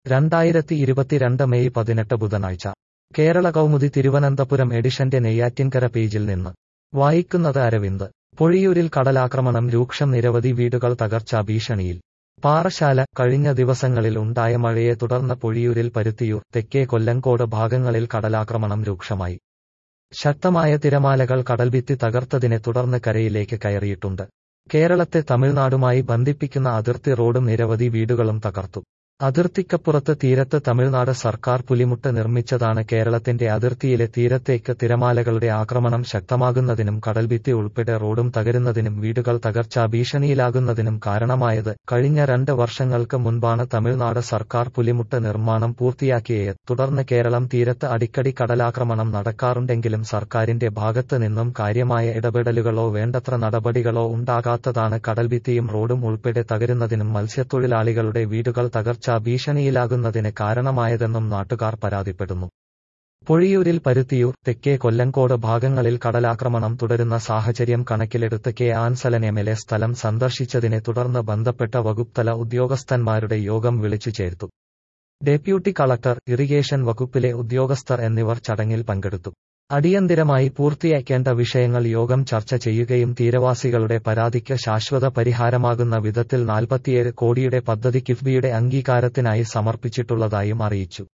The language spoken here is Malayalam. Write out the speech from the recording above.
രണ്ടായിരത്തി ഇരുപത്തിരണ്ട് മെയ് പതിനെട്ട് ബുധനാഴ്ച കേരള കൗമുദി തിരുവനന്തപുരം എഡിഷന്റെ നെയ്യാറ്റിൻകര പേജിൽ നിന്ന് വായിക്കുന്നത് അരവിന്ദ് പൊഴിയൂരിൽ കടലാക്രമണം രൂക്ഷം നിരവധി വീടുകൾ തകർച്ചാ ഭീഷണിയിൽ പാറശാല കഴിഞ്ഞ ദിവസങ്ങളിൽ ഉണ്ടായ മഴയെ തുടർന്ന് പൊഴിയൂരിൽ പരുത്തിയൂർ തെക്കേ കൊല്ലങ്കോട് ഭാഗങ്ങളിൽ കടലാക്രമണം രൂക്ഷമായി ശക്തമായ തിരമാലകൾ കടൽഭിത്തി തകർത്തതിനെ തുടർന്ന് കരയിലേക്ക് കയറിയിട്ടുണ്ട് കേരളത്തെ തമിഴ്നാടുമായി ബന്ധിപ്പിക്കുന്ന അതിർത്തി റോഡും നിരവധി വീടുകളും തകർത്തു അതിർത്തിക്കപ്പുറത്ത് തീരത്ത് തമിഴ്നാട് സർക്കാർ പുലിമുട്ട് നിർമ്മിച്ചതാണ് കേരളത്തിന്റെ അതിർത്തിയിലെ തീരത്തേക്ക് തിരമാലകളുടെ ആക്രമണം ശക്തമാകുന്നതിനും കടൽഭിത്തി ഉൾപ്പെടെ റോഡും തകരുന്നതിനും വീടുകൾ തകർച്ചാ ഭീഷണിയിലാകുന്നതിനും കാരണമായത് കഴിഞ്ഞ രണ്ട് വർഷങ്ങൾക്ക് മുൻപാണ് തമിഴ്നാട് സർക്കാർ പുലിമുട്ട് നിർമ്മാണം പൂർത്തിയാക്കിയത് തുടർന്ന് കേരളം തീരത്ത് അടിക്കടി കടലാക്രമണം നടക്കാറുണ്ടെങ്കിലും സർക്കാരിന്റെ ഭാഗത്ത് നിന്നും കാര്യമായ ഇടപെടലുകളോ വേണ്ടത്ര നടപടികളോ ഉണ്ടാകാത്തതാണ് കടൽഭിത്തിയും റോഡും ഉൾപ്പെടെ തകരുന്നതിനും മത്സ്യത്തൊഴിലാളികളുടെ വീടുകൾ തകർച്ച ഭീഷണിയിലാകുന്നതിന് കാരണമായതെന്നും നാട്ടുകാർ പരാതിപ്പെടുന്നു പൊഴിയൂരിൽ പരുത്തിയൂർ തെക്കേ കൊല്ലങ്കോട് ഭാഗങ്ങളിൽ കടലാക്രമണം തുടരുന്ന സാഹചര്യം കണക്കിലെടുത്ത് K Ansalan M L A സ്ഥലം സന്ദർശിച്ചതിനെ തുടർന്ന് ബന്ധപ്പെട്ട വകുപ്തല ഉദ്യോഗസ്ഥന്മാരുടെ യോഗം വിളിച്ചു ചേർത്തു ഡെപ്യൂട്ടി കളക്ടർ ഇറിഗേഷൻ വകുപ്പിലെ ഉദ്യോഗസ്ഥർ എന്നിവർ ചടങ്ങിൽ പങ്കെടുത്തു അടിയന്തിരമായി പൂർത്തിയാക്കേണ്ട വിഷയങ്ങൾ യോഗം ചർച്ച ചെയ്യുകയും തീരവാസികളുടെ പരാതിക്ക് ശാശ്വത പരിഹാരമാകുന്ന വിധത്തിൽ നാൽപ്പത്തിയേഴ് കോടിയുടെ പദ്ധതി കിഫ്ബിയുടെ അംഗീകാരത്തിനായി സമർപ്പിച്ചിട്ടുള്ളതായും അറിയിച്ചു